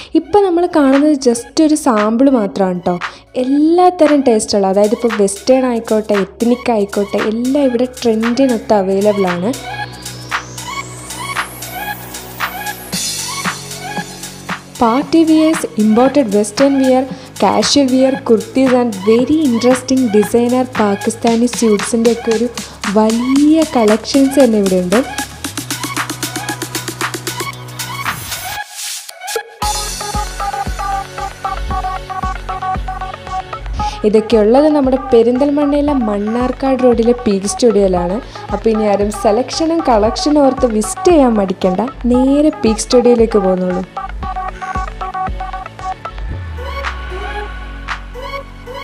ഇപ്പം നമ്മൾ കാണുന്നത് ജസ്റ്റ് ഒരു സാമ്പിൾ മാത്രമാണ് കേട്ടോ എല്ലാത്തരം ടേസ്റ്റുള്ള അതായത് ഇപ്പോൾ വെസ്റ്റേൺ ആയിക്കോട്ടെ എത്നിക് ആയിക്കോട്ടെ എല്ലാം ഇവിടെ ട്രെൻഡിനൊത്ത് അവൈലബിൾ ആണ് party wears imported western wear casual wear kurtis and very interesting designer Pakistani സ്യൂട്ട്സിൻ്റെ ഒക്കെ ഒരു വലിയ കളക്ഷൻസ് തന്നെ ഇവിടെ ഉണ്ട് ഇതൊക്കെ ഉള്ളത് നമ്മുടെ പെരിന്തൽമണ്ണയിലെ മണ്ണാർക്കാട് റോഡിലെ പീക്ക് സ്റ്റുഡിയോയിലാണ് അപ്പോൾ ഇനി ആരും സെലക്ഷനും കളക്ഷനും ഓർത്ത് വിസിറ്റ് ചെയ്യാൻ മടിക്കണ്ട നേരെ പീക്ക് സ്റ്റുഡിയോയിലേക്ക് പോകുന്നുള്ളൂ